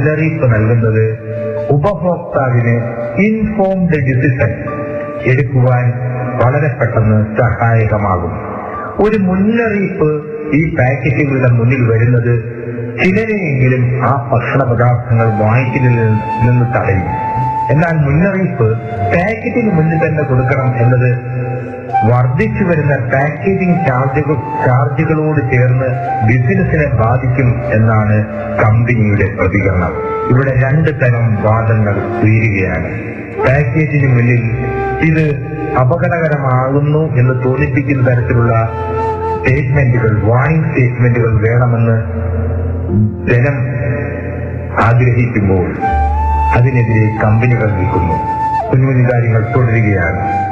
മുന്നറിയിപ്പ് നൽകുന്നത് ഉപഭോക്താവിന് ഇൻഫോംഡ് ഡിസിഷൻ എടുക്കുവാൻ വളരെ പെട്ടെന്ന് സഹായകമാകും ഒരു മുന്നറിയിപ്പ് ഈ പാക്കറ്റുകളുടെ മുന്നിൽ വരുന്നത് ചിലരെയെങ്കിലും ആ ഭക്ഷണ പദാർത്ഥങ്ങൾ വാങ്ങിക്കുന്നതിൽ നിന്ന് തടയും എന്നാൽ മുന്നറിയിപ്പ് പാക്കറ്റിന് മുന്നിൽ തന്നെ കൊടുക്കണം എന്നത് വർദ്ധിച്ചു വരുന്ന പാക്കേജിംഗ് ചാർജുകൾ ചാർജുകളോട് ചേർന്ന് ബിസിനസിനെ ബാധിക്കും എന്നാണ് കമ്പനിയുടെ പ്രതികരണം ഇവിടെ രണ്ട് തരം വാദങ്ങൾ ഉയരുകയാണ് പാക്കേജിന് മുന്നിൽ ഇത് അപകടകരമാകുന്നു എന്ന് തോന്നിപ്പിക്കുന്ന തരത്തിലുള്ള സ്റ്റേറ്റ്മെന്റുകൾ വാണിംഗ് സ്റ്റേറ്റ്മെന്റുകൾ വേണമെന്ന് ജനം ആഗ്രഹിക്കുമ്പോൾ അതിനെതിരെ കമ്പനികൾ നിൽക്കുന്നു കുഞ്ഞു കുഞ്ഞു കാര്യങ്ങൾ തുടരുകയാണ്